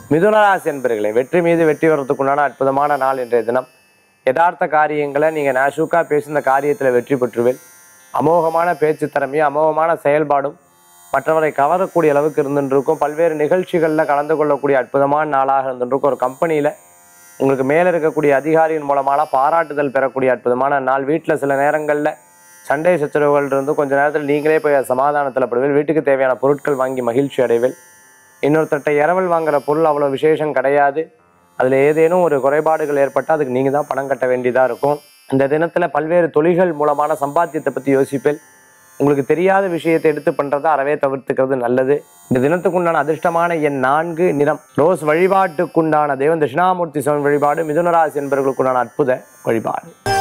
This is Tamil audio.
மிதுனராசி என்பர்களே வெற்றி மீது வெற்றி வர்றதுக்குண்டான அற்புதமான நாள் இன்றைய தினம் யதார்த்த காரியங்களை நீங்கள் நாசூக்கா பேசுன காரியத்தில் வெற்றி பெற்றுவேன் அமோகமான பேச்சு திறமையும் அமோகமான செயல்பாடும் மற்றவரை கவரக்கூடிய அளவுக்கு இருந்துருக்கும் பல்வேறு நிகழ்ச்சிகளில் கலந்து கொள்ளக்கூடிய அற்புதமான நாளாக இருந்துருக்கும் ஒரு கம்பெனியில் உங்களுக்கு மேலே இருக்கக்கூடிய அதிகாரியின் மூலமான பாராட்டுதல் பெறக்கூடிய அற்புதமான நாள் வீட்டில் சில நேரங்களில் சண்டை சச்சரவுகள் இருந்து கொஞ்ச நேரத்தில் நீங்களே போய் சமாதானத்தில் படுவீர்கள் வீட்டுக்கு தேவையான பொருட்கள் வாங்கி மகிழ்ச்சி அடைவில் இன்னொருத்தட்ட இரவல் வாங்குற பொருள் அவ்வளோ விசேஷம் கிடையாது அதில் ஏதேனும் ஒரு குறைபாடுகள் ஏற்பட்டால் அதுக்கு நீங்கள் தான் பணம் கட்ட வேண்டியதாக இருக்கும் இந்த தினத்தில் பல்வேறு தொழில்கள் மூலமான சம்பாத்தியத்தை பற்றி யோசிப்பேன் உங்களுக்கு தெரியாத விஷயத்தை எடுத்து பண்ணுறதை அறவே தவிர்த்துக்கிறது நல்லது இந்த தினத்துக்குண்டான அதிர்ஷ்டமான எண் நான்கு நிறம் ரோஸ் வழிபாட்டுக்குண்டான தெய்வம் தட்சிணாமூர்த்தி சுவாமி வழிபாடு மிதுனராசி என்பவர்களுக்குண்டான அற்புத வழிபாடு